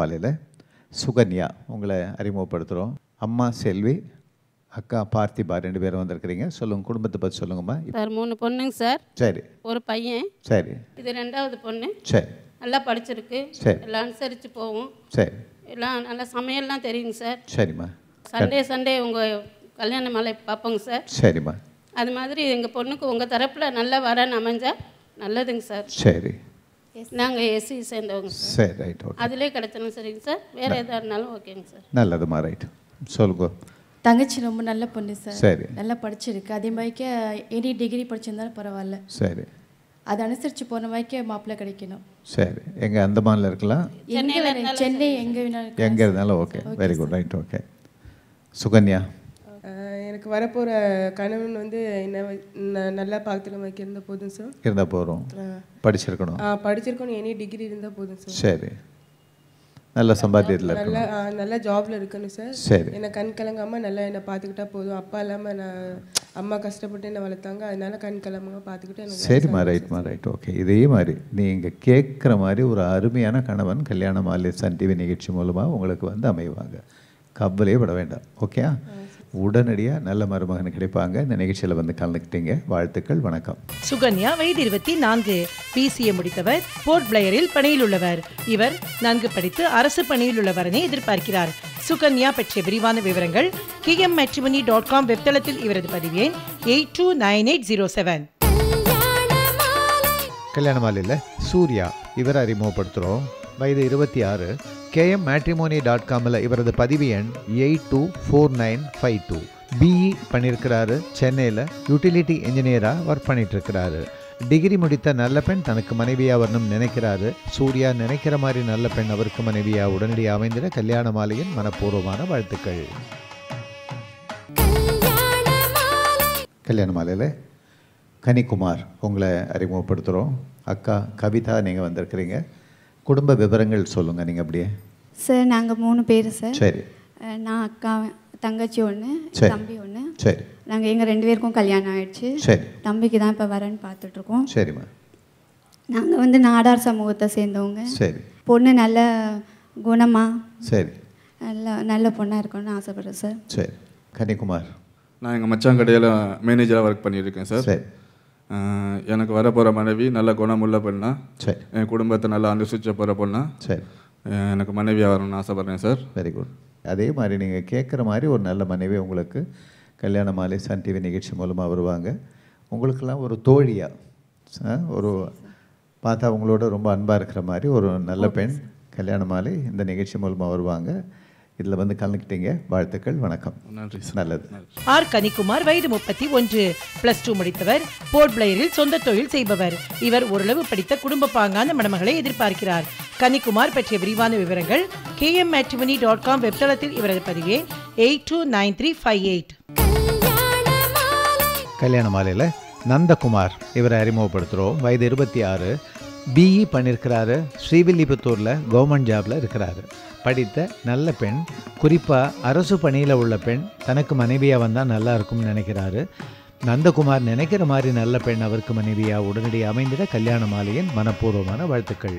மாலையில் சுகன்யா உங்களை அறிமுகப்படுத்துகிறோம் அம்மா செல்வி அக்கா பார்த்திபா ரெண்டு பேரும் வந்திருக்கிறீங்க சொல்லுங்கள் குடும்பத்தை பற்றி சொல்லுங்கம்மா சார் மூணு பொண்ணுங்க சார் சரி ஒரு பையன் சரி இது ரெண்டாவது பொண்ணு சரி நல்லா படிச்சிருக்கு சரி. எல்லாம் அனுசரித்து போவோம் சரி எல்லாம் நல்லா சமையல்லாம் தெரியுங்க சார் சரிம்மா சண்டே சண்டே உங்கள் கல்யாண மாலை பார்ப்போங்க சார் சரிம்மா அது மாதிரி எங்கள் பொண்ணுக்கு உங்கள் தரப்பில் நல்ல வரன்னு அமைஞ்சா நல்லதுங்க சார் சரி நாங்கள் எஸ்சி சேர்ந்தவங்க சார் சரி ரைட் ஓகே அதிலே கிடைச்சாலும் சரிங்க சார் வேறு எதாக இருந்தாலும் ஓகேங்க சார் நல்லதும்மா ரைட் சொல்லுங்க தங்கச்சி ரொம்ப நல்ல பொண்ணு சார் சரி நல்லா படிச்சிருக்கு அதே மாதிரிக்க எனி டிகிரி படிச்சிருந்தாலும் பரவாயில்ல சரி அதை அனுசரித்து போன மாதிரிக்க மாப்பிள்ளை கிடைக்கணும் சரி எங்கே அந்தமானில் இருக்கலாம் எங்கே வேணும் சென்னை எங்கே வேணாலும் எங்கே இருந்தாலும் okay very good right okay Sukanya ஆஹ் எனக்கு வரப்போகிற கணவன் வந்து என்ன வ- ந- நல்லா பார்த்துட்டு வைக்க இருந்தால் போதும் சார் இருந்தால் போகிறோம் படிச்சிருக்கணும் ஆ படிச்சிருக்கணும் எனி டிகிரி இருந்தால் போதும் சார் சரி நல்ல சம்பாத்தியத்தில் நல்ல இருக்கணும் ஆ, நல்ல ஜாப்ல இருக்கணும் சார் சரி என்னை கண் கலங்காம நல்லா என்னை பார்த்துக்கிட்டா போதும் அப்பா இல்லாமல் நான் அம்மா கஷ்டப்பட்டு என்னை வளர்த்தாங்க அதனால கண் கலங்காம பார்த்துக்கிட்டு எனக்கு சரிம்மா ரைட்மா ரைட் ஓகே இதே மாதிரி நீங்கள் கேட்குற மாதிரி ஒரு அருமையான கணவன் கல்யாண மாலை சன் டிவி நிகழ்ச்சி மூலமாக உங்களுக்கு வந்து அமைவாங்க கவலையே பட வேண்டாம் ஓகே உடனடியாக நல்ல மருமகன் கிடைப்பாங்க இந்த நிகழ்ச்சியில் வந்து கலந்துக்கிட்டீங்க வாழ்த்துக்கள் வணக்கம் சுகன்யா வயது இருபத்தி நான்கு பிசிஏ முடித்தவர் போர்ட் பிளேயரில் பணியில் உள்ளவர் இவர் நன்கு படித்து அரசு பணியில் உள்ளவரனை எதிர்பார்க்கிறார் சுகன்யா பற்றிய விரிவான விவரங்கள் கிஎம் மேட்ரிமனி டாட் காம் வெப்தளத்தில் இவரது பதிவு எண் eight two nine eight zero seven கல்யாண மாலையில் சூர்யா இவரை அறிமுகப்படுத்துகிறோம் வயது இருபத்தி ஆறு கேஎம் மேட்ரிமோனி டாட் காமில் இவரது பதிவு எண் eight two four nine five two B E பண்ணியிருக்கிறாரு சென்னையில் யூட்டிலிட்டி இன்ஜினியராக ஒர்க் பண்ணிகிட்ருக்கிறாரு டிகிரி முடித்த நல்ல பெண் தனக்கு மனைவியாக வரணும்னு நினைக்கிறாரு சூர்யா நினைக்கிற மாதிரி நல்ல பெண் அவருக்கு மனைவியாக உடனடியாக அமைந்திட கல்யாண மாலையின் மனப்பூர்வமான வாழ்த்துக்கள் கல்யாண மாலையில் கனிக்குமார் உங்களை அறிமுகப்படுத்துகிறோம் அக்கா கவிதா நீங்கள் வந்திருக்கிறீங்க குடும்ப விவரங்கள் சொல்லுங்கள் நீங்கள் அப்படியே சார் நாங்கள் மூணு பேர் சார் சரி அஹ் நான் அக்கா தங்கச்சி ஒன்று சரி. தம்பி ஒன்று சரி நாங்கள் எங்கள் ரெண்டு பேருக்கும் கல்யாணம் ஆயிடுச்சு சரி தம்பிக்கு தான் இப்போ வரேன்னு பார்த்துட்ருக்கோம் சரிம்மா நாங்கள் வந்து நாடார் சமூகத்தை சேர்ந்தவங்க சரி பொண்ணு நல்ல குணமாக சரி நல்ல நல்ல பொண்ணாக இருக்கணும்னு ஆசைப்படுறேன் சார் சரி கன்னிக்குமார் நான் எங்கள் மச்சான் கடையில் மேனேஜராக ஒர்க் பண்ணியிருக்கேன் சார் சரி ஆஹ் எனக்கு வரப்போகிற மனைவி நல்ல குணமுள்ள பொண்ணா சரி என் குடும்பத்தை நல்லா அனுசரிச்ச போகிற பொண்ணா சரி ஆஹ் எனக்கு மனைவியாக வரணும்னு ஆசைப்பட்றேன் சார் வெரி குட் அதே மாதிரி நீங்கள் கேட்குற மாதிரி ஒரு நல்ல மனைவி உங்களுக்கு கல்யாண மாலை சன் டிவி நிகழ்ச்சி மூலமாக வருவாங்க உங்களுக்கெல்லாம் ஒரு தோழியாக ஒரு பார்த்தா உங்களோட ரொம்ப அன்பாக இருக்கிற மாதிரி ஒரு நல்ல பெண் கல்யாண மாலை இந்த நிகழ்ச்சி மூலமாக வருவாங்க இதில் வந்து கலந்துக்கிட்டீங்க வாழ்த்துக்கள் வணக்கம் நன்றி சார் நல்லது ஆர் கனிக்குமார் வயது முப்பத்தி ஒன்று பிளஸ் டூ முடித்தவர் போர்ட் பிளேயரில் சொந்த தொழில் செய்பவர் இவர் ஓரளவு படித்த குடும்ப பாங்கான மணமகளை எதிர்பார்க்கிறார் கனிக்குமார் பற்றிய விரிவான விவரங்கள் கேஎம் மேட்ரிமனி டாட் காம் வெப்தளத்தில் இவரது பதிவே eight two nine three five eight கல்யாண மாலையில் நந்தகுமார் இவரை அறிமுகப்படுத்துகிறோம் வயது இருபத்தி ஆறு பிஇ பண்ணியிருக்கிறாரு ஸ்ரீவில்லிபுத்தூரில் கவர்மெண்ட் ஜாபில் இருக்கிறாரு படித்த நல்ல பெண் குறிப்பாக அரசு பணியில் உள்ள பெண் தனக்கு மனைவியாக வந்தால் நல்லா இருக்கும்னு நினைக்கிறாரு நந்தகுமார் நினைக்கிற மாதிரி நல்ல பெண் அவருக்கு மனைவியாக உடனடி அமைந்திட கல்யாண மாலையின் மனப்பூர்வமான வாழ்த்துக்கள்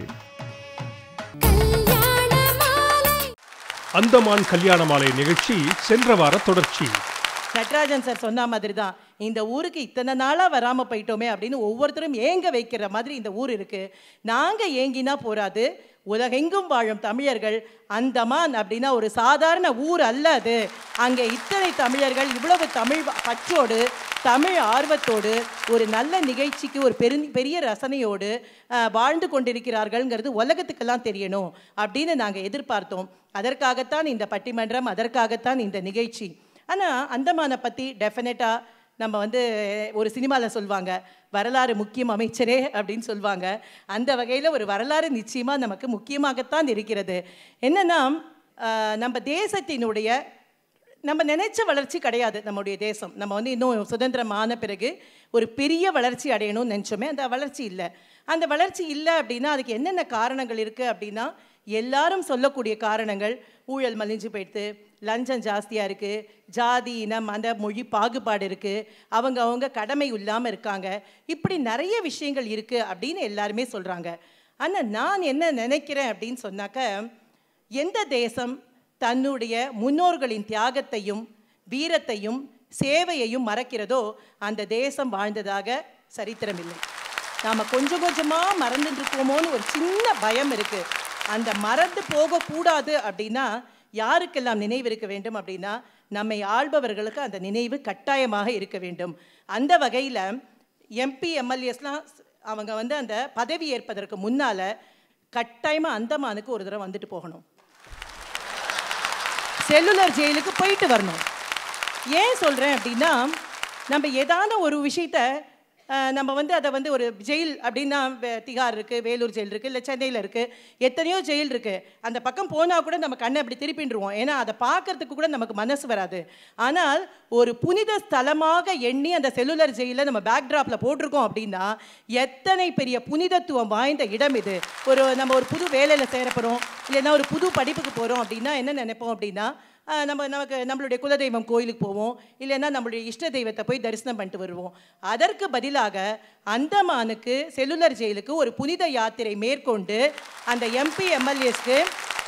அந்தமான் கல்யாண மாலை நிகழ்ச்சி சென்ற வார தொடர்ச்சி நட்ராஜன் சார் சொன்ன மாதிரி தான் இந்த ஊருக்கு இத்தனை நாளாக வராமல் போயிட்டோமே அப்படின்னு ஒவ்வொருத்தரும் ஏங்க வைக்கிற மாதிரி இந்த ஊர் இருக்கு நாங்கள் ஏங்கினா போராது உலகெங்கும் வாழும் தமிழர்கள் அந்தமான் அப்படின்னா ஒரு சாதாரண ஊர் அல்ல அது அங்கே இத்தனை தமிழர்கள் இவ்வளவு தமிழ் பற்றோடு தமிழ் ஆர்வத்தோடு ஒரு நல்ல நிகழ்ச்சிக்கு ஒரு பெரு பெரிய ரசனையோடு அஹ், வாழ்ந்து கொண்டிருக்கிறார்கள்ங்கிறது உலகத்துக்கெல்லாம் தெரியணும் அப்படின்னு நாங்கள் எதிர்பார்த்தோம் அதற்காகத்தான் இந்த பட்டிமன்றம் அதற்காகத்தான் இந்த நிகழ்ச்சி ஆனால் அந்தமானை பற்றி டெஃபினட்டாக நம்ம வந்து ஒரு சினிமாவில் சொல்லுவாங்க வரலாறு முக்கியம் அமைச்சரே அப்படின்னு சொல்லுவாங்க அந்த வகையில் ஒரு வரலாறு நிச்சயமாக நமக்கு முக்கியமாகத்தான் இருக்கிறது என்னென்னா நம்ம தேசத்தினுடைய நம்ம நினைச்ச வளர்ச்சி கிடையாது நம்முடைய தேசம் நம்ம வந்து இன்னும் சுதந்திரம் ஆன பிறகு ஒரு பெரிய வளர்ச்சி அடையணும்னு நினச்சோமே அந்த வளர்ச்சி இல்லை அந்த வளர்ச்சி இல்லை அப்படின்னா அதுக்கு என்னென்ன காரணங்கள் இருக்குது அப்படின்னா எல்லாரும் சொல்லக்கூடிய காரணங்கள் ஊழல் மலிஞ்சு போயிடுது லஞ்சம் ஜாஸ்தியாக இருக்குது ஜாதி இனம் மத மொழி பாகுபாடு இருக்குது அவங்க அவங்க கடமை இல்லாமல் இருக்காங்க இப்படி நிறைய விஷயங்கள் இருக்குது அப்படின்னு எல்லாருமே சொல்கிறாங்க ஆனால் நான் என்ன நினைக்கிறேன் அப்படின்னு சொன்னாக்க எந்த தேசம் தன்னுடைய முன்னோர்களின் தியாகத்தையும் வீரத்தையும் சேவையையும் மறக்கிறதோ அந்த தேசம் வாழ்ந்ததாக சரித்திரமில்லை நாம கொஞ்சம் கொஞ்சமா மறந்துட்டு இருக்கோமோன்னு ஒரு சின்ன பயம் இருக்கு அந்த மறந்து போகக்கூடாது அப்படின்னா யாருக்கெல்லாம் நினைவு இருக்க வேண்டும் அப்படின்னா நம்மை ஆள்பவர்களுக்கு அந்த நினைவு கட்டாயமாக இருக்க வேண்டும் அந்த வகையில் எம்பி எம்எல்ஏஸ்லாம் அவங்க வந்து அந்த பதவி ஏற்பதற்கு முன்னால கட்டாயமா அந்தமானுக்கு ஒரு தடவை வந்துட்டு போகணும் செல்லுலர் ஜெயிலுக்கு போயிட்டு வரணும் ஏன் சொல்கிறேன் அப்படின்னா நம்ம ஏதான ஒரு விஷயத்த அஹ், நம்ம வந்து அதை வந்து ஒரு ஜெயில் அப்படின்னா வே- திகார் இருக்குது வேலூர் ஜெயில் இருக்குது இல்லை சென்னையில் இருக்குது எத்தனையோ ஜெயில் இருக்குது அந்த பக்கம் போனால் கூட நம்ம கண்ணை அப்படி திருப்பின்றுவோம் ஏன்னா அதை பார்க்கறதுக்கு கூட நமக்கு மனசு வராது ஆனால் ஒரு புனித ஸ்தலமாக எண்ணி அந்த செல்லுலர் ஜெயிலில் நம்ம பேக்ட்ராப்பில் போட்டிருக்கோம் அப்படின்னா எத்தனை பெரிய புனிதத்துவம் வாய்ந்த இடம் இது ஒரு நம்ம ஒரு புது வேலையில் சேர போகிறோம் இல்லைன்னா ஒரு புது படிப்புக்கு போகிறோம் அப்படின்னா என்ன நினைப்போம் அப்படின்னா ஆஹ் நம்ம நமக்கு நம்மளுடைய குலதெய்வம் கோயிலுக்கு போவோம் இல்லைன்னா நம்மளுடைய இஷ்ட தெய்வத்தை போய் தரிசனம் பண்ணிட்டு வருவோம் அதற்கு பதிலாக அந்தமானுக்கு செல்லுலர் ஜெயிலுக்கு ஒரு புனித யாத்திரை மேற்கொண்டு அந்த எம்பி எம்எல்ஏஸ்க்கு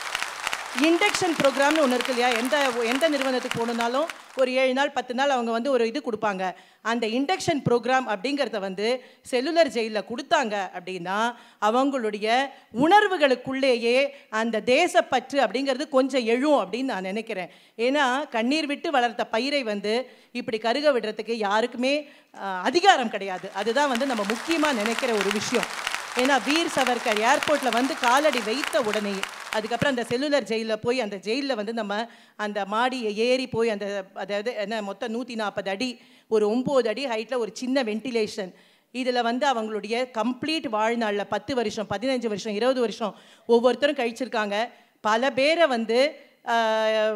இண்டக்ஷன் ப்ரோக்ராம்னு ஒன்று இருக்கு இல்லையா எந்த எந்த நிறுவனத்துக்கு போகணுன்னாலும் ஒரு ஏழு நாள் பத்து நாள் அவங்க வந்து ஒரு இது கொடுப்பாங்க அந்த இண்டக்ஷன் ப்ரோக்ராம் அப்படிங்கிறத வந்து செல்லுலர் ஜெயிலில் கொடுத்தாங்க அப்படின்னா அவங்களுடைய உணர்வுகளுக்குள்ளேயே அந்த தேசப்பற்று அப்படிங்கிறது கொஞ்சம் எழும் அப்படின்னு நான் நினைக்கிறேன் ஏன்னா கண்ணீர் விட்டு வளர்த்த பயிரை வந்து இப்படி கருக விடுறதுக்கு யாருக்குமே ஆஹ், அதிகாரம் கிடையாது அதுதான் வந்து நம்ம முக்கியமாக நினைக்கிற ஒரு விஷயம் ஏன்னா வீர் சவர்கர் ஏர்போர்ட்டில் வந்து காலடி வைத்த உடனே அதுக்கப்புறம் அந்த செல்லுலர் ஜெயிலில் போய் அந்த ஜெயிலில் வந்து நம்ம அந்த மாடியை ஏறி போய் அந்த அதாவது என்ன மொத்தம் நூற்றி நாற்பது அடி ஒரு ஒம்பது அடி ஹைட்டில் ஒரு சின்ன வென்டிலேஷன் இதில் வந்து அவங்களுடைய கம்ப்ளீட் வாழ்நாளில் பத்து வருஷம் பதினஞ்சு வருஷம் இருபது வருஷம் ஒவ்வொருத்தரும் கழிச்சிருக்காங்க பல பேரை வந்து ஆஹ்,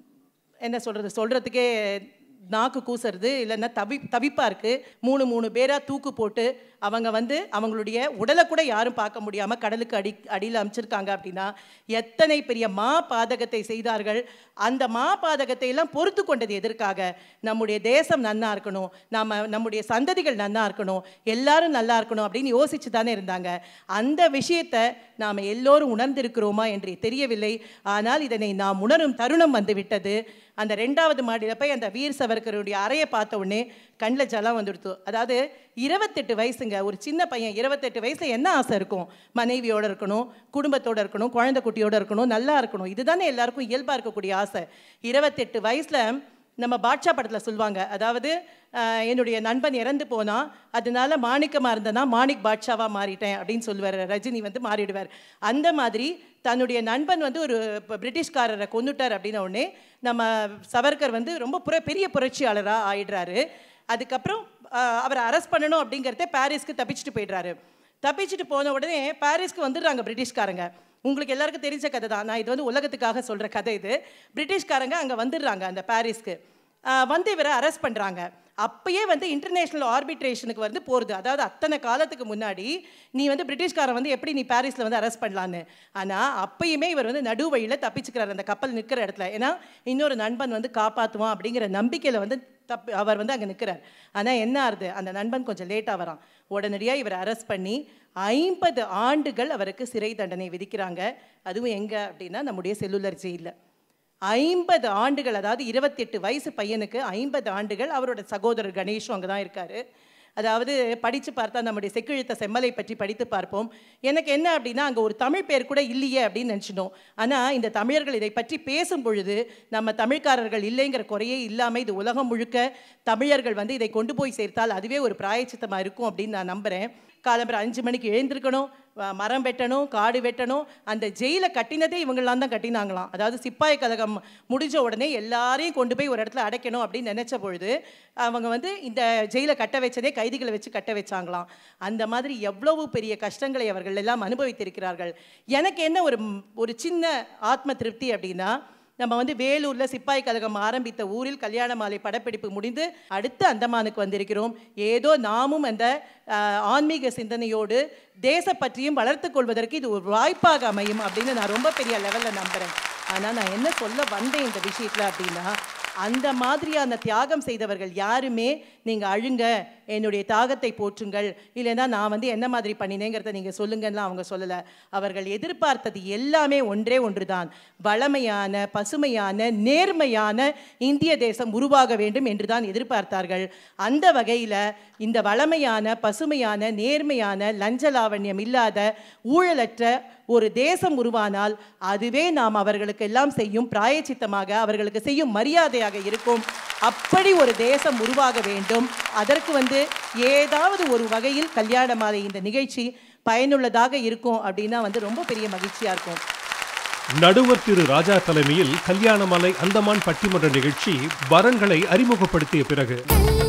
என்ன சொல்கிறது சொல்கிறதுக்கே நாக்கு கூசுறது இல்லைன்னா தவி தவிப்பாக இருக்குது மூணு மூணு பேராக தூக்கு போட்டு அவங்க வந்து அவங்களுடைய உடலை கூட யாரும் பார்க்க முடியாமல் கடலுக்கு அடி அடியில் அமைச்சிருக்காங்க அப்படின்னா எத்தனை பெரிய மா பாதகத்தை செய்தார்கள் அந்த மா பாதகத்தை எல்லாம் பொறுத்து கொண்டது எதற்காக நம்முடைய தேசம் நன்னா இருக்கணும் நாம நம்முடைய சந்ததிகள் நன்னா இருக்கணும் எல்லாரும் நல்லா இருக்கணும் அப்படின்னு யோசிச்சு தானே இருந்தாங்க அந்த விஷயத்தை நாம் எல்லோரும் உணர்ந்திருக்கிறோமா என்று தெரியவில்லை ஆனால் இதனை நாம் உணரும் தருணம் வந்து விட்டது அந்த ரெண்டாவது மாடியில் போய் அந்த வீர் சவர்கருடைய அறையை பார்த்த உடனே கண்ணில் ஜலம் வந்துடுத்து அதாவது இருபத்தெட்டு வயசுங்க ஒரு சின்ன பையன் இருபத்தெட்டு வயசுல என்ன ஆசை இருக்கும் மனைவியோட இருக்கணும் குடும்பத்தோட இருக்கணும் குழந்தை குட்டியோட இருக்கணும் நல்லா இருக்கணும் இதுதானே எல்லாருக்கும் இயல்பாக இருக்கக்கூடிய ஆசை இருபத்தெட்டு வயசுல நம்ம பாட்ஷா படத்தில் சொல்லுவாங்க அதாவது ஆஹ், என்னுடைய நண்பன் இறந்து போனா அதனால மாணிக்கமாக இருந்தனா மாணிக் பாட்ஷாவாக மாறிட்டேன் அப்படின்னு சொல்லுவார் ரஜினி வந்து மாறிடுவார் அந்த மாதிரி தன்னுடைய நண்பன் வந்து ஒரு ப- பிரிட்டிஷ்காரரை கொன்னுட்டார் அப்படின்ன உடனே நம்ம சவர்கர் வந்து ரொம்ப புற பெரிய புரட்சியாளராக ஆயிடுறாரு அதுக்கப்புறம் ஆஹ், அவரை அரெஸ்ட் பண்ணணும் அப்படிங்கிறத பாரிஸ்க்கு தப்பிச்சுட்டு போயிடுறாரு தப்பிச்சுட்டு போன உடனே பாரிஸ்க்கு வந்துடுறாங்க பிரிட்டிஷ்காரங்க உங்களுக்கு எல்லாருக்கும் தெரிஞ்ச கதை தான் நான் இது வந்து உலகத்துக்காக சொல்கிற கதை இது பிரிட்டிஷ்காரங்க அங்கே வந்துடுறாங்க அந்த பாரிஸ்க்கு ஆஹ் வந்து இவரை அரெஸ்ட் பண்ணுறாங்க அப்பயே வந்து இன்டர்நேஷ்னல் ஆர்பிட்ரேஷனுக்கு வந்து போகிறது அதாவது அத்தனை காலத்துக்கு முன்னாடி நீ வந்து பிரிட்டிஷ்காரன் வந்து எப்படி நீ பாரிஸில் வந்து அரெஸ்ட் பண்ணலான்னு ஆனால் அப்பயுமே இவர் வந்து நடு வழியில் தப்பிச்சுக்கிறார் அந்த கப்பல் நிற்கிற இடத்துல ஏன்னா இன்னொரு நண்பன் வந்து காப்பாற்றுவான் அப்படிங்கிற நம்பிக்கையில் வந்து தப்பி அவர் வந்து அங்கே நிற்கிறார் ஆனால் என்ன ஆகுது அந்த நண்பன் கொஞ்சம் லேட்டாக வரான் உடனடியாக இவரை அரெஸ்ட் பண்ணி ஐம்பது ஆண்டுகள் அவருக்கு சிறை தண்டனை விதிக்கிறாங்க அதுவும் எங்கே அப்படின்னா நம்முடைய செல்லுலர் ஜெயிலில் ஐம்பது ஆண்டுகள் அதாவது இருபத்தெட்டு வயசு பையனுக்கு ஐம்பது ஆண்டுகள் அவரோட சகோதரர் கணேஷும் அங்கே தான் இருக்காரு அதாவது படித்து பார்த்தா நம்முடைய செக்கிழுத்த செம்மலை பற்றி படித்து பார்ப்போம் எனக்கு என்ன அப்படின்னா அங்கே ஒரு தமிழ் பேர் கூட இல்லையே அப்படின்னு நினச்சினோம் ஆனால் இந்த தமிழர்கள் இதை பற்றி பேசும் பொழுது நம்ம தமிழ்காரர்கள் இல்லைங்கிற குறையே இல்லாமல் இது உலகம் முழுக்க தமிழர்கள் வந்து இதை கொண்டு போய் சேர்த்தால் அதுவே ஒரு பிராயச்சித்தமாக இருக்கும் அப்படின்னு நான் நம்புகிறேன் காலம்பரம் அஞ்சு மணிக்கு எழுந்திருக்கணும் வ- மரம் வெட்டணும் காடு வெட்டணும் அந்த ஜெயிலை கட்டினதே இவங்களாம் தான் கட்டினாங்களாம் அதாவது சிப்பாய் கழகம் முடிஞ்ச உடனே எல்லாரையும் கொண்டு போய் ஒரு இடத்துல அடைக்கணும் அப்படின்னு நினைச்ச பொழுது அவங்க வந்து இந்த ஜெயிலை கட்ட வச்சதே கைதிகளை வச்சு கட்ட வச்சாங்களாம் அந்த மாதிரி எவ்வளவு பெரிய கஷ்டங்களை அவர்கள் எல்லாம் அனுபவித்திருக்கிறார்கள் எனக்கு என்ன ஒரு ம், ஒரு சின்ன ஆத்ம திருப்தி அப்படின்னா நம்ம வந்து வேலூரில் சிப்பாய் கழகம் ஆரம்பித்த ஊரில் கல்யாண மாலை படப்பிடிப்பு முடிந்து அடுத்து அந்தமானுக்கு வந்திருக்கிறோம் ஏதோ நாமும் அந்த ஆஹ், ஆன்மீக சிந்தனையோடு தேசப்பற்றியும் வளர்த்து கொள்வதற்கு இது ஒரு வாய்ப்பாக அமையும் அப்படின்னு நான் ரொம்ப பெரிய லெவலில் நம்புகிறேன் ஆனால் நான் என்ன சொல்ல வந்தேன் இந்த விஷயத்தில் அப்படின்னா அந்த மாதிரியான தியாகம் செய்தவர்கள் யாருமே நீங்கள் அழுங்க என்னுடைய தியாகத்தை போற்றுங்கள் இல்லைன்னா நான் வந்து என்ன மாதிரி பண்ணினேங்கிறத நீங்கள் சொல்லுங்கன்னு அவங்க சொல்லலை அவர்கள் எதிர்பார்த்தது எல்லாமே ஒன்றே ஒன்றுதான் வளமையான பசுமையான நேர்மையான இந்திய தேசம் உருவாக வேண்டும் என்று தான் எதிர்பார்த்தார்கள் அந்த வகையில் இந்த வளமையான பசுமையான நேர்மையான லஞ்ச லாவண்யம் இல்லாத ஊழலற்ற ஒரு தேசம் உருவானால் அதுவே நாம் அவர்களுக்கு எல்லாம் செய்யும் பிராயச்சித்தமாக அவர்களுக்கு செய்யும் மரியாதையாக இருக்கும் அப்படி ஒரு தேசம் உருவாக வேண்டும் அதற்கு வந்து ஏதாவது ஒரு வகையில் கல்யாண மாலை இந்த நிகழ்ச்சி பயனுள்ளதாக இருக்கும் அப்படின்னா வந்து ரொம்ப பெரிய மகிழ்ச்சியாக இருக்கும் நடுவர் திரு ராஜா தலைமையில் கல்யாணமலை அந்தமான் பட்டிமன்ற நிகழ்ச்சி வரன்களை அறிமுகப்படுத்திய பிறகு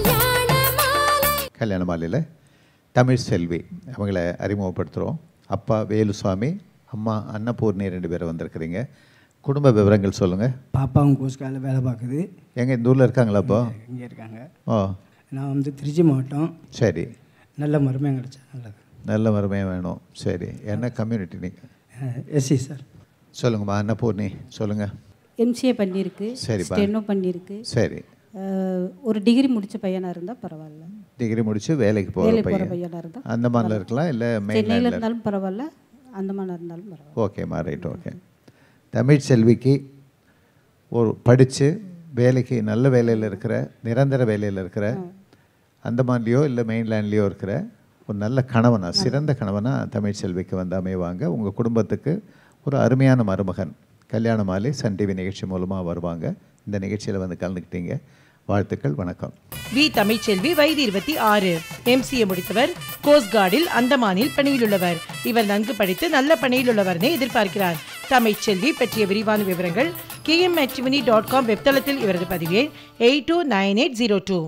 கல்யாண மாலையில் தமிழ் செல்வி அவங்கள அறிமுகப்படுத்துகிறோம் அப்பா வேலுசாமி அம்மா அன்னபூர்ணி ரெண்டு பேரும் வந்திருக்கிறீங்க குடும்ப விவரங்கள் சொல்லுங்கள் பாப்பாவும் கோஸ்காலில் வேலை பார்க்குது எங்கே இந்த ஊரில் இருக்காங்களா அப்போ இங்கே இருக்காங்க ஓ நான் வந்து திருச்சி மாவட்டம் சரி நல்ல மருமையம் கிடச்சா நல்லது நல்ல வறுமையாக வேணும் சரி என்ன கம்யூனிட்டி நீங்கள் எஸ்சி சார் சொல்லுங்கம்மா அன்னபூர்ணி சொல்லுங்கள் எம்சிஏ பண்ணியிருக்கு சரிப்பா. ஸ்டெனோ பண்ணியிருக்கு சரி அஹ், ஒரு டிகிரி முடிச்ச பையனாக இருந்தால் பரவாயில்ல டிகிரி முடிச்சு வேலைக்கு போகிற வேலைக்கு போகிற பையன் பையனாக இருந்தால் அந்தமானில் இருக்கலாம் இல்லை சென்னையில் மெயின்லேண்டில் இருந்தாலும் பரவாயில்ல அந்தமானாக இருந்தாலும் பரவாயில்ல ஓகேம்மா ரைட் ஓகே தமிழ் செல்விக்கு ஒரு படித்து வேலைக்கு நல்ல வேலையில் இருக்கிற நிரந்தர வேலையில் இருக்கிற அந்தமான்லேயோ இல்லை மெயின்லேண்ட்லேயோ இருக்கிற ஒரு நல்ல கணவனா சிறந்த கணவனா தமிழ் செல்விக்கு வந்து அமைவாங்க உங்கள் குடும்பத்துக்கு ஒரு அருமையான மருமகன் கல்யாண மாலை சன் டிவி நிகழ்ச்சி மூலமாக வருவாங்க இந்த நிகழ்ச்சியில் வந்து கலந்துக்கிட்டீங்க வாழ்த்துக்கள் வணக்கம் வி தமிழ்ச்செல்வி வயது இருபத்தி ஆறு எம்சிஏ முடித்தவர் கோஸ்ட் கார்டில் அந்தமானில் பணியில் உள்ளவர் இவர் நன்கு படித்து நல்ல பணியில் உள்ளவர்னே எதிர்பார்க்கிறார் தமிழ்ச்செல்வி பற்றிய விரிவான விவரங்கள் கேஎம் டாட் காம் வெப்தளத்தில் இவரது பதிவே eight two nine eight zero two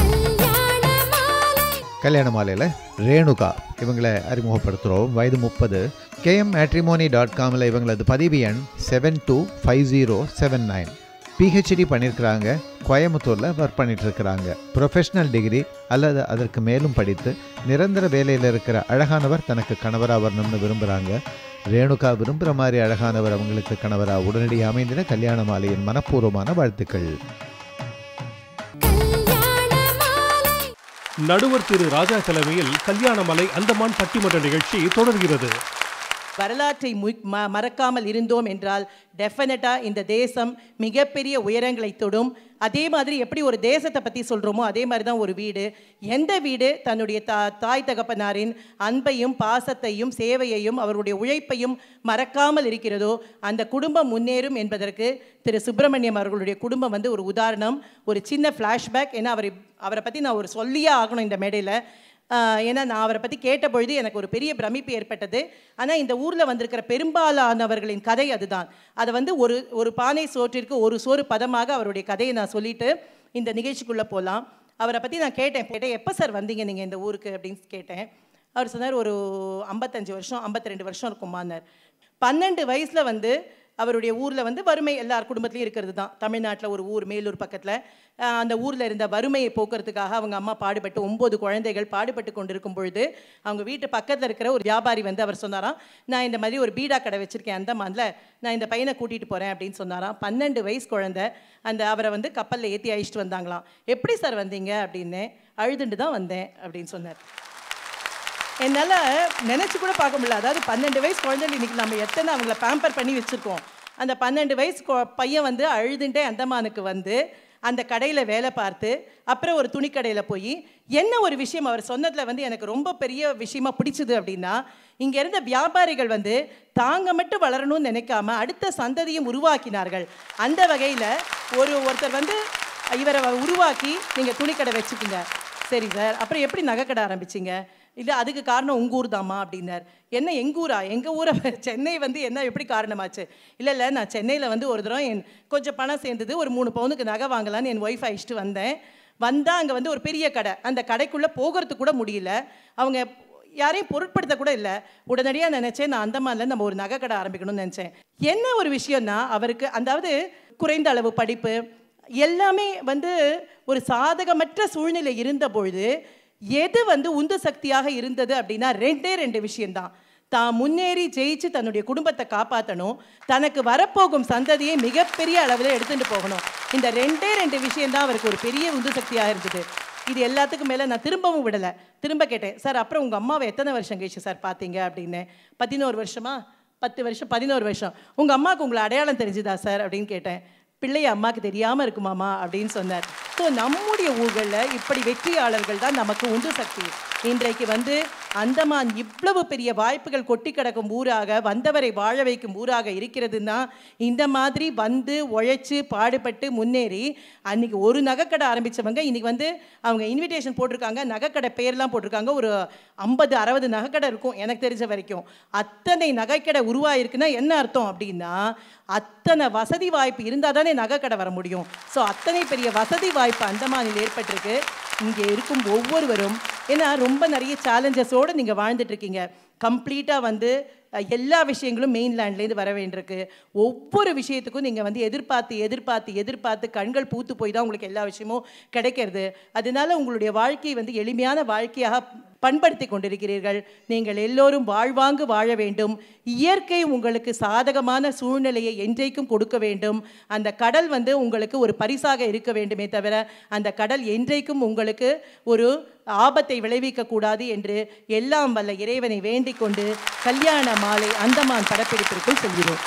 கல்யாண மாலையில் ரேணுகா இவங்களை அறிமுகப்படுத்துகிறோம் வயது முப்பது கேஎம் மேட்ரிமோனி டாட் காமில் இவங்களது பதிவு எண் seven two five zero seven nine PhD பண்ணியிருக்கிறாங்க கோயம்புத்தூரில் ஒர்க் பண்ணிட்டு இருக்கிறாங்க ப்ரொஃபஷனல் டிகிரி அல்லது அதற்கு மேலும் படித்து நிரந்தர வேலையில் இருக்கிற அழகானவர் தனக்கு கணவராக வரணும்னு விரும்புகிறாங்க ரேணுகா விரும்புகிற மாதிரி அழகானவர் அவங்களுக்கு கணவராக உடனடியாக அமைந்தின கல்யாண மாலையின் மனப்பூர்வமான வாழ்த்துக்கள் நடுவர் திரு ராஜா தலைமையில் கல்யாணமலை அந்தமான் பட்டிமன்ற நிகழ்ச்சி தொடர்கிறது வரலாற்றை மு- ம- மறக்காமல் இருந்தோம் என்றால் டெஃபினட்டாக இந்த தேசம் மிகப்பெரிய உயரங்களை தொடும் அதே மாதிரி எப்படி ஒரு தேசத்தை பற்றி சொல்கிறோமோ அதே மாதிரி தான் ஒரு வீடு எந்த வீடு தன்னுடைய தா தாய் தகப்பனாரின் அன்பையும் பாசத்தையும் சேவையையும் அவருடைய உழைப்பையும் மறக்காமல் இருக்கிறதோ அந்த குடும்பம் முன்னேறும் என்பதற்கு திரு சுப்பிரமணியம் அவர்களுடைய குடும்பம் வந்து ஒரு உதாரணம் ஒரு சின்ன ஃப்ளாஷ்பேக் ஏன்னா அவர் அவரை பற்றி நான் ஒரு சொல்லியே ஆகணும் இந்த மேடையில் ஆஹ் ஏன்னா நான் அவரை பற்றி கேட்ட பொழுது எனக்கு ஒரு பெரிய பிரமிப்பு ஏற்பட்டது ஆனால் இந்த ஊரில் வந்திருக்கிற பெரும்பாலானவர்களின் கதை அதுதான் அதை வந்து ஒரு ஒரு பானை சோற்றிற்கு ஒரு சோறு பதமாக அவருடைய கதையை நான் சொல்லிட்டு இந்த நிகழ்ச்சிக்குள்ளே போகலாம் அவரை பற்றி நான் கேட்டேன் கேட்டேன் எப்போ சார் வந்தீங்க நீங்கள் இந்த ஊருக்கு அப்படின்னு கேட்டேன் அவர் சொன்னார் ஒரு ஐம்பத்தஞ்சு வருஷம் 52 வருஷம் இருக்குமான்னார் பன்னெண்டு வயசில் வந்து அவருடைய ஊரில் வந்து வறுமை எல்லார் குடும்பத்துலையும் இருக்கிறது தான் தமிழ்நாட்டில் ஒரு ஊர் மேலூர் பக்கத்தில் அந்த ஊரில் இருந்த வறுமையை போக்குறதுக்காக அவங்க அம்மா பாடுபட்டு ஒம்பது குழந்தைகள் பாடுபட்டு கொண்டிருக்கும் பொழுது அவங்க வீட்டு பக்கத்தில் இருக்கிற ஒரு வியாபாரி வந்து அவர் சொன்னாராம் நான் இந்த மாதிரி ஒரு பீடா கடை வச்சுருக்கேன் அந்தமான்ல நான் இந்த பையனை கூட்டிகிட்டு போகிறேன் அப்படின்னு சொன்னாராம் பன்னெண்டு வயசு குழந்தை அந்த அவரை வந்து கப்பலில் ஏற்றி அழிச்சிட்டு வந்தாங்களாம் எப்படி சார் வந்தீங்க அப்படின்னு அழுதுண்டு தான் வந்தேன் அப்படின்னு சொன்னார் என்னால் நினச்சி கூட பார்க்க முடியல அதாவது பன்னெண்டு வயசு குழந்தைகள் இன்னைக்கு நம்ம எத்தனை அவங்கள பேம்பர் பண்ணி வச்சுருக்கோம் அந்த பன்னெண்டு வயசு கொ- பையன் வந்து அழுதுண்டே அந்தமானுக்கு வந்து அந்த கடையில் வேலை பார்த்து அப்புறம் ஒரு துணிக்கடையில் போய் என்ன ஒரு விஷயம் அவர் சொன்னதில் வந்து எனக்கு ரொம்ப பெரிய விஷயமா பிடிச்சது அப்படின்னா இங்கே இருந்த வியாபாரிகள் வந்து தாங்க மட்டும் வளரணும்னு நினைக்காம அடுத்த சந்ததியும் உருவாக்கினார்கள் அந்த வகையில் ஒரு ஒருத்தர் வந்து இவரை உருவாக்கி நீங்கள் துணிக்கடை வச்சுக்கோங்க சரி சார் அப்புறம் எப்படி நகைக்கடை ஆரம்பிச்சிங்க இல்லை அதுக்கு காரணம் உங்கள் ஊர் தாம்மா அப்படின்னார் என்ன எங்கள் ஊரா எங்கள் ஊரை சென்னை வந்து என்ன எப்படி காரணமாச்சு இல்லை இல்லை நான் சென்னையில் வந்து ஒரு தடவை என் கொஞ்சம் பணம் சேர்ந்தது ஒரு மூணு பவுனுக்கு நகை வாங்கலான்னு என் ஒய்ஃப் அழிச்சிட்டு வந்தேன் வந்தால் அங்கே வந்து ஒரு பெரிய கடை அந்த கடைக்குள்ளே போகிறதுக்கு கூட முடியல அவங்க யாரையும் பொருட்படுத்த கூட இல்லை உடனடியாக நினச்சேன் நான் அந்தமான்ல நம்ம ஒரு நகை கடை ஆரம்பிக்கணும்னு நினச்சேன் என்ன ஒரு விஷயம்னா அவருக்கு அதாவது குறைந்த அளவு படிப்பு எல்லாமே வந்து ஒரு சாதகமற்ற சூழ்நிலை இருந்த பொழுது எது வந்து உந்து சக்தியாக இருந்தது அப்படின்னா ரெண்டே ரெண்டு விஷயம்தான் தான் முன்னேறி ஜெயிச்சு தன்னுடைய குடும்பத்தை காப்பாற்றணும் தனக்கு வரப்போகும் சந்ததியை மிகப்பெரிய அளவில் எடுத்துட்டு போகணும் இந்த ரெண்டே ரெண்டு விஷயம்தான் அவருக்கு ஒரு பெரிய உந்து சக்தியாக இருந்தது இது எல்லாத்துக்கும் மேலே நான் திரும்பவும் விடலை திரும்ப கேட்டேன் சார் அப்புறம் உங்கள் அம்மாவை எத்தனை வருஷம் கழிச்சு சார் பார்த்தீங்க அப்படின்னு பதினோரு வருஷமா பத்து வருஷம் பதினோரு வருஷம் உங்கள் அம்மாவுக்கு உங்களை அடையாளம் தெரிஞ்சுதா சார் அப்படின்னு கேட்டேன் பிள்ளை அம்மாவுக்கு தெரியாமல் இருக்குமாமா அப்படின்னு சொன்னார் ஸோ நம்முடைய ஊர்களில் இப்படி வெற்றியாளர்கள் தான் நமக்கு உந்து சக்தி இன்றைக்கு வந்து அந்தமான் இவ்வளவு பெரிய வாய்ப்புகள் கொட்டி கிடக்கும் ஊராக வந்தவரை வாழ வைக்கும் ஊராக இருக்கிறதுன்னா இந்த மாதிரி வந்து உழைச்சி பாடுபட்டு முன்னேறி அன்னைக்கு ஒரு நகைக்கடை ஆரம்பித்தவங்க இன்னைக்கு வந்து அவங்க இன்விடேஷன் போட்டிருக்காங்க நகைக்கடை பேர்லாம் போட்டிருக்காங்க ஒரு ஐம்பது அறுபது நகைக்கடை இருக்கும் எனக்கு தெரிஞ்ச வரைக்கும் அத்தனை நகைக்கடை உருவாயிருக்குன்னா என்ன அர்த்தம் அப்படின்னா அத்தனை வசதி வாய்ப்பு இருந்தால் தானே நகைக்கடை வர முடியும் ஸோ அத்தனை பெரிய வசதி வாய்ப்பு அந்தமானில் ஏற்பட்டிருக்கு இங்கே இருக்கும் ஒவ்வொருவரும் ஏன்னா ரொம்ப நிறைய சேலஞ்சஸோடு நீங்கள் வாழ்ந்துட்டு இருக்கீங்க கம்ப்ளீட்டாக வந்து அஹ், எல்லா விஷயங்களும் மெயின்லேண்ட்லேருந்து வர வேண்டியிருக்கு ஒவ்வொரு விஷயத்துக்கும் நீங்கள் வந்து எதிர்பார்த்து எதிர்பார்த்து எதிர்பார்த்து கண்கள் பூத்து போய் தான் உங்களுக்கு எல்லா விஷயமும் கிடைக்கிறது அதனால உங்களுடைய வாழ்க்கையை வந்து எளிமையான வாழ்க்கையாக பண்படுத்தி கொண்டிருக்கிறீர்கள் நீங்கள் எல்லோரும் வாழ்வாங்கு வாழ வேண்டும் இயற்கை உங்களுக்கு சாதகமான சூழ்நிலையை என்றைக்கும் கொடுக்க வேண்டும் அந்த கடல் வந்து உங்களுக்கு ஒரு பரிசாக இருக்க வேண்டுமே தவிர அந்த கடல் என்றைக்கும் உங்களுக்கு ஒரு ஆபத்தை விளைவிக்க கூடாது என்று எல்லாம் வல்ல இறைவனை வேண்டிக் கொண்டு கல்யாண மாலை அந்தமான் படப்பிடிப்பிற்குள் செல்கிறோம்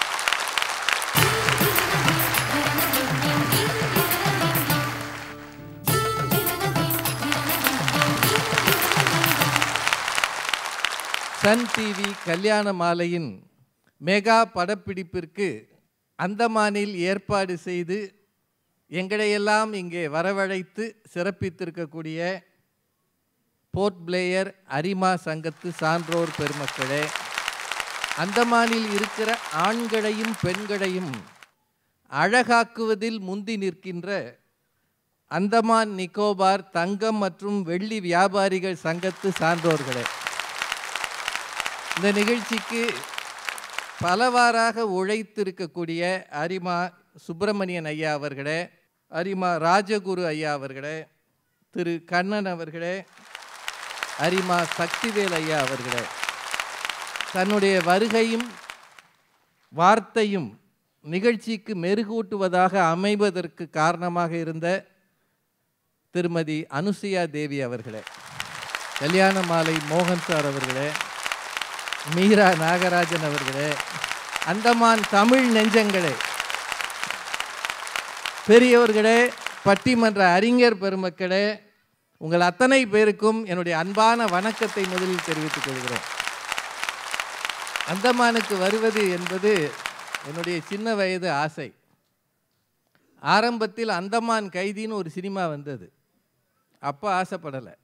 சன் டிவி கல்யாண மாலையின் மெகா படப்பிடிப்பிற்கு அந்தமானில் ஏற்பாடு செய்து எங்களையெல்லாம் இங்கே வரவழைத்து சிறப்பித்திருக்கக்கூடிய போர்ட் பிளேயர் அரிமா சங்கத்து சான்றோர் பெருமக்களே அந்தமானில் இருக்கிற ஆண்களையும் பெண்களையும் அழகாக்குவதில் முந்தி நிற்கின்ற அந்தமான் நிக்கோபார் தங்கம் மற்றும் வெள்ளி வியாபாரிகள் சங்கத்து சான்றோர்களே இந்த நிகழ்ச்சிக்கு பலவாறாக உழைத்திருக்கக்கூடிய அரிமா சுப்பிரமணியன் ஐயா அவர்களே அரிமா ராஜகுரு ஐயா அவர்களே திரு கண்ணன் அவர்களே அரிமா சக்திவேல் ஐயா அவர்களே தன்னுடைய வருகையும் வார்த்தையும் நிகழ்ச்சிக்கு மெருகூட்டுவதாக அமைவதற்கு காரணமாக இருந்த திருமதி அனுசுயா தேவி அவர்களே கல்யாண மாலை மோகன் சார் அவர்களே மீரா நாகராஜன் அவர்களே அந்தமான் தமிழ் நெஞ்சங்களே பெரியவர்களே பட்டிமன்ற அறிஞர் பெருமக்களே உங்கள் அத்தனை பேருக்கும் என்னுடைய அன்பான வணக்கத்தை முதலில் தெரிவித்துக் கொள்கிறேன் அந்தமானுக்கு வருவது என்பது என்னுடைய சின்ன வயது ஆசை ஆரம்பத்தில் அந்தமான் கைதின்னு ஒரு சினிமா வந்தது அப்போ ஆசைப்படலை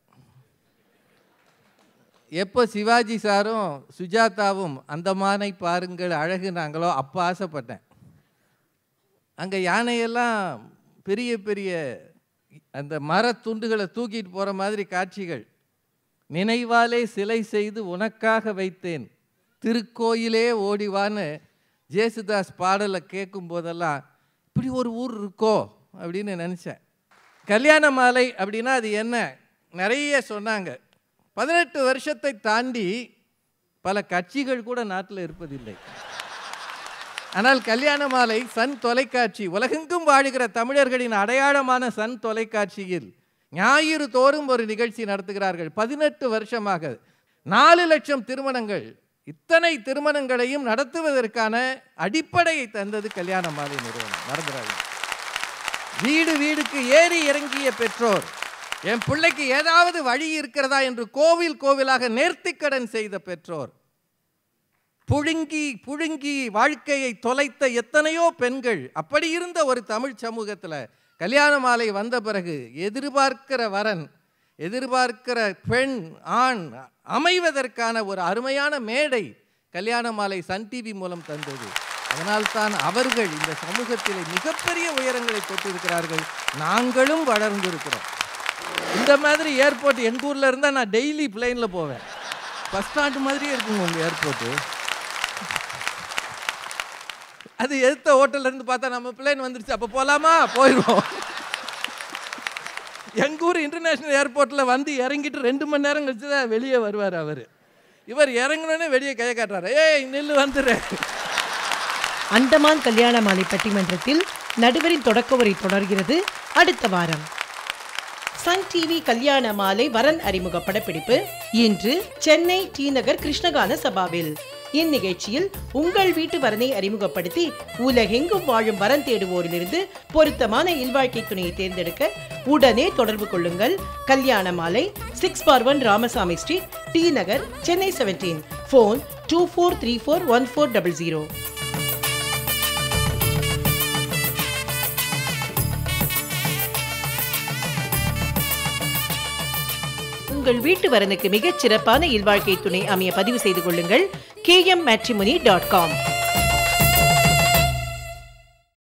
எப்போ சிவாஜி சாரும் சுஜாதாவும் அந்தமானை பாருங்கள் அழகுனாங்களோ அப்போ ஆசைப்பட்டேன் அங்கே யானையெல்லாம் பெரிய பெரிய அந்த மரத்துண்டுகளை தூக்கிட்டு போகிற மாதிரி காட்சிகள் நினைவாலே சிலை செய்து உனக்காக வைத்தேன் திருக்கோயிலே ஓடிவான்னு ஜேசுதாஸ் பாடலை கேட்கும் போதெல்லாம் இப்படி ஒரு ஊர் இருக்கோ அப்படின்னு நினச்சேன் கல்யாண மாலை அப்படின்னா அது என்ன நிறைய சொன்னாங்க பதினெட்டு வருஷத்தை தாண்டி பல கட்சிகள் கூட நாட்டில் இருப்பதில்லை ஆனால் கல்யாண மாலை சன் தொலைக்காட்சி உலகெங்கும் வாழுகிற தமிழர்களின் அடையாளமான சன் தொலைக்காட்சியில் ஞாயிறு தோறும் ஒரு நிகழ்ச்சி நடத்துகிறார்கள் பதினெட்டு வருஷமாக நாலு லட்சம் திருமணங்கள் இத்தனை திருமணங்களையும் நடத்துவதற்கான அடிப்படையை தந்தது கல்யாண மாலை நிறுவனம் மறந்துடாது வீடு வீடுக்கு ஏறி இறங்கிய பெற்றோர் என் பிள்ளைக்கு ஏதாவது வழி இருக்கிறதா என்று கோவில் கோவிலாக நேர்த்திக்கடன் செய்த பெற்றோர் புழுங்கி புழுங்கி வாழ்க்கையை தொலைத்த எத்தனையோ பெண்கள் அப்படி இருந்த ஒரு தமிழ் சமூகத்தில் கல்யாண மாலை வந்த பிறகு எதிர்பார்க்கிற வரன் எதிர்பார்க்கிற பெண் ஆண் அமைவதற்கான ஒரு அருமையான மேடை கல்யாண மாலை சன் டிவி மூலம் தந்தது அதனால்தான் அவர்கள் இந்த சமூகத்திலே மிகப்பெரிய உயரங்களை தொட்டிருக்கிறார்கள் நாங்களும் வளர்ந்திருக்கிறோம் இந்த மாதிரி ஏர்போர்ட் எங்கள் ஊரில் இருந்தால் நான் டெய்லி பிளெயினில் போவேன் பஸ் ஸ்டாண்டு மாதிரியே இருக்குங்க உங்கள் ஏர்போர்ட்டு அது எதிர்த்த ஹோட்டல்ல இருந்து பார்த்தா நம்ம பிளேன் வந்துருச்சு அப்போ போகலாமா போயிடுவோம் எங்கள் ஊர் இன்டர்நேஷ்னல் ஏர்போர்ட்டில் வந்து இறங்கிட்டு ரெண்டு மணி நேரம் கழிச்சு தான் வெளியே வருவார் அவர் இவர் இறங்கினோடனே வெளியே கையை காட்டுறாரு ஏய் நில்லு வந்துடு அந்தமான் கல்யாண மாலை பட்டிமன்றத்தில் நடுவரின் தொடக்க உரை தொடர்கிறது அடுத்த வாரம் சன் டிவி கல்யாண மாலை வரன் அறிமுக படப்பிடிப்பு இன்று சென்னை டி நகர் கிருஷ்ணகான சபாவில் இந்நிகழ்ச்சியில் உங்கள் வீட்டு வரனை அறிமுகப்படுத்தி உலகெங்கும் வாழும் வரன் தேடுவோரிலிருந்து பொருத்தமான இல்வாழ்க்கை துணையை தேர்ந்தெடுக்க உடனே தொடர்பு கொள்ளுங்கள் Kalyana Malai six four one Ramasamy street T Nagar Chennai seventeen phone two four three four one four double zero உங்கள் வீட்டு வரனுக்கு மிகச் சிறப்பான இல்வாழ்க்கை துணை அமைய பதிவு செய்து கொள்ளுங்கள் கேஎம் மேட்ரிமோனி டாட் காம்